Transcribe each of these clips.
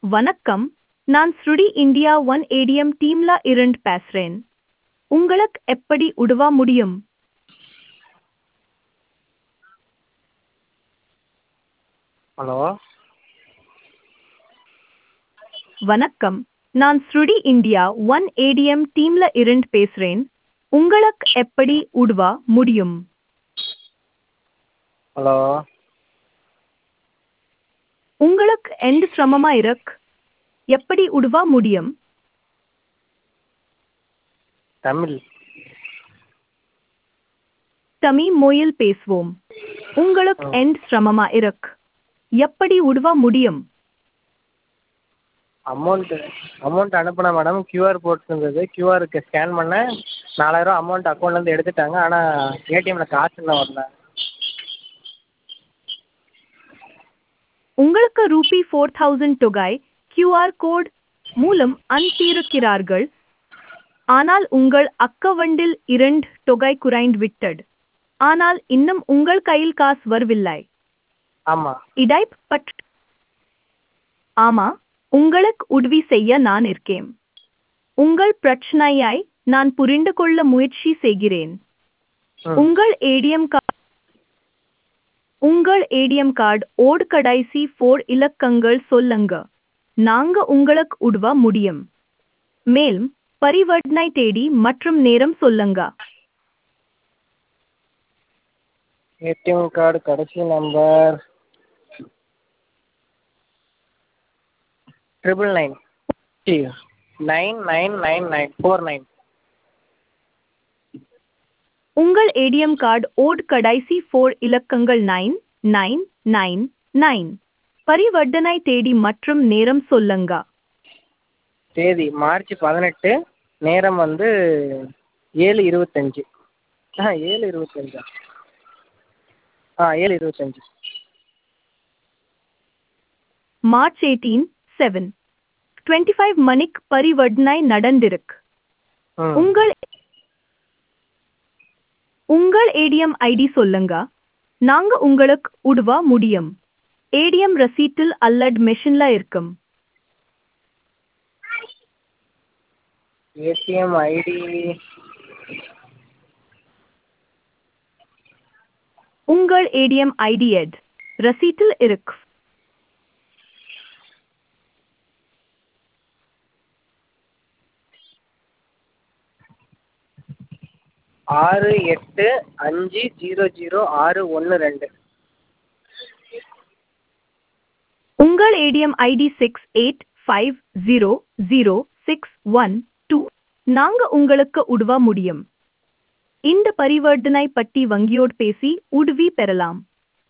வணக்கம் நான் ஸ்ருடி இந்தியா ஒன் ஏடிஎம் டீம்ல இருந்து பேசுறேன் உங்களுக்கு எப்படி உதவ முடியும் ஹலோ வணக்கம் நான் ஸ்ருடி இந்தியா ஒன் ஏடிஎம் டீம்ல இருந்து பேசுறேன் உங்களுக்கு எப்படி உதவ முடியும் ஹலோ உங்களுக்கு எந்த சிரமமா இருக்கு எப்படி உதவ முடியும் தமிழ் தமிழ் மொழியில் பேசுவோம் உங்களுக்கு எந்த சிரமமா இருக்கு எப்படி உதவ முடியும் அமௌண்ட்டு அமௌண்ட் அனுப்பினேன் மேடம் கியூஆர் போட்டிருந்தது கியூஆருக்கு ஸ்கேன் பண்ணேன் நாலாயிரம் அமௌண்ட் அக்கௌண்ட்லேருந்து எடுத்துட்டாங்க ஆனால் ஏடிஎம்மில் காசு இன்னும் வரல உங்களுக்கு ரூபி ஃபோர் தௌசண்ட் தொகை கியூஆர் கோட் மூலம் அனுப்பியிருக்கிறார்கள் ஆனால் உங்கள் அக்கவுண்டில் இரண்டு தொகை குறைந்து விட்டது ஆனால் இன்னும் உங்கள் கையில் காசு வரவில்லை ஆமாம் இதை பற்றி ஆமா உங்களுக்கு உதவி செய்ய நான் இருக்கேன் உங்கள் பிரச்சனையை நான் புரிந்து கொள்ள முயற்சி செய்கிறேன் ம் உங்கள் ஏடிஎம் கார்டு உங்கள் ஏடிஎம் கார்டு ஓடு கடைசி ஃபோர் இலக்கங்கள் சொல்லுங்க நாங்க உங்களுக்கு உதவ முடியும் மேலும் பரிவர்த்தனை தேதி மற்றும் நேரம் சொல்லுங்க ஏடிஎம் கார்டு கடைசி number triple nine nine nine nine nine four nine உங்கள் ஏடிஎம் கார்டு ஓடு கடைசி ஃபோர் இலக்கங்கள் நைன் நைன் நைன் நைன் பரிவர்த்தனை தேதி மற்றும் நேரம் சொல்லுங்க தேதி மார்ச் பதினெட்டு நேரம் வந்து ஏழு இருபத்தஞ்சி ஆ ஏழு இருபத்தஞ்சா ஆ ஏழு இருபத்தஞ்சி March eighteen seven twenty five மணிக்கு பரிவர்த்தனை நடந்திருக்கு ம் உங்கள் உங்கள் ஏடிஎம் ஐடி சொல்லுங்க நாங்க உங்களுக்கு உதவ முடியும் ஏடிஎம் ரசீட்டில் அல்லது மெஷின்ல இருக்கும் ஏடிஎம் ஐடி உங்கள் ஏடிஎம் ஐடி எட் ரசீட்டில் இருக்கு ஆறு எட்டு அஞ்சு ஜீரோ ஜீரோ ஆறு ஒன்று ரெண்டு உங்கள் ATM ID six eight five zero zero six one two நாங்க உங்களுக்கு உதவ முடியும் இந்த பரிவர்த்தனை பற்றி வங்கியோடு பேசி உதவி பெறலாம்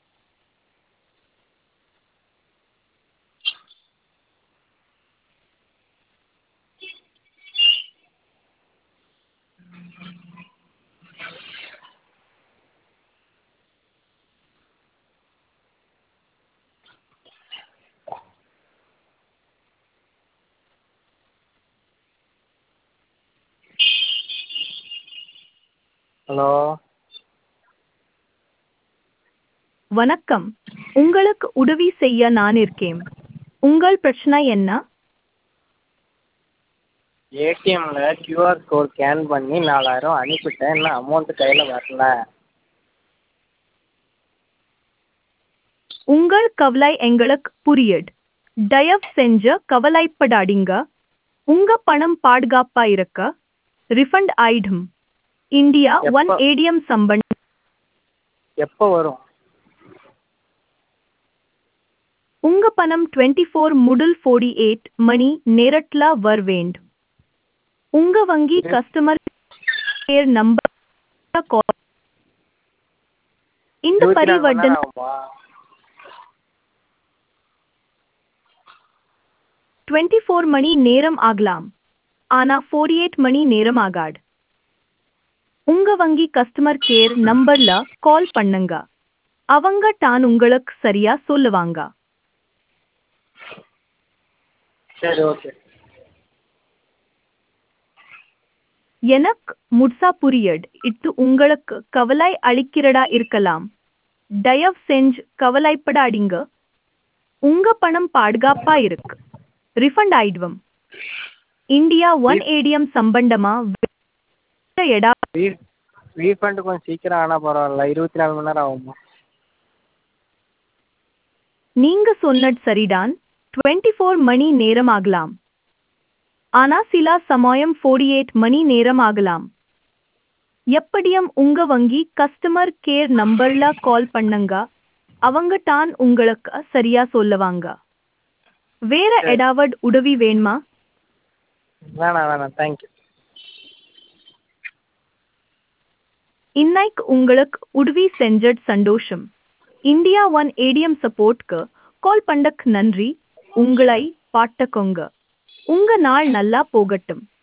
ஹலோ வணக்கம் உங்களுக்கு உதவி செய்ய நான் இருக்கேன் உங்கள் பிரச்சனை என்ன ஏடிஎம்மில் கியூஆர் கோட் ஸ்கேன் பண்ணி நாலாயிரம் அனுப்பிட்டேன் இன்னும் அமௌண்ட்டு கையில் வரல உங்கள் கவலை எங்களுக்கு புரியுது தயவு செஞ்சு கவலைப்படாதீங்க உங்க பணம் பாதுகாப்பா இருக்க ரிஃபண்ட் ஆயிடும் இந்தியா ஒன் எப்ப? ஏடிஎம் சம்பன் எப்போ வரும் உங்க பணம் டுவெண்ட்டி ஃபோர் முதல் ஃபோர்டி எயிட் மணி நேரட்ல வர் வேண்டும் உங்க வங்கி இது- கஸ்டமர் கேர் நம்பர் call- இந்த இருபத்தி நாலு மணி பரிவர்த்தனை நேரம் ஆகுமா டுவெண்ட்டி ஃபோர் மணி நேரம் ஆகலாம் ஆனா ஃபோர்டி எயிட் மணி நேரம் ஆகாது உங்க வங்கி கஸ்டமர் கேர் நம்பர்ல கால் பண்ணுங்க அவங்க தான் உங்களுக்கு சரியா சொல்லுவாங்க சரி ஓகே எனக்கு முட்சா புரியட் இது உங்களுக்கு கவலை அளிக்கிறதா இருக்கலாம் தயவு செஞ்சு கவலைப்படாதீங்க உங்க பணம் பாதுகாப்பா இருக்கு ரிஃபண்ட் ஆயிடுவோம் இந்தியா ஒன் ஏடிஎம் சம்பந்தமா வேற எடா ரீ ரீஃபண்டு கொஞ்சம் சீக்கிரம் ஆனால் பரவாயில்ல இருபத்தி நாலு மணி நேரம் ஆகுமா நீங்க சொன்னது சரிதான் டுவெண்ட்டி ஃபோர் மணி நேரம் ஆகலாம் ஆனா சில சமயம் ஃபோர்டி எயிட் மணி நேரம் ஆகலாம் எப்படியும் உங்க வங்கி கஸ்டமர் கேர் நம்பர்ல கால் பண்ணுங்க அவங்க தான் உங்களுக்கு சரியா சொல்லுவாங்க வேற சரி. ஏதாவது உதவி வேணுமா வேணாம் வேணாம் தேங்க்யூ இன்னைக்கு உங்களுக்கு உதவி செஞ்சது சந்தோஷம் இந்தியா ஒன் ஏடிஎம் சப்போர்ட்க்கு கால் பண்ணக்கு நன்றி உங்களை பாட்டுக்கோங்க உங்க நாள் நல்லா போகட்டும்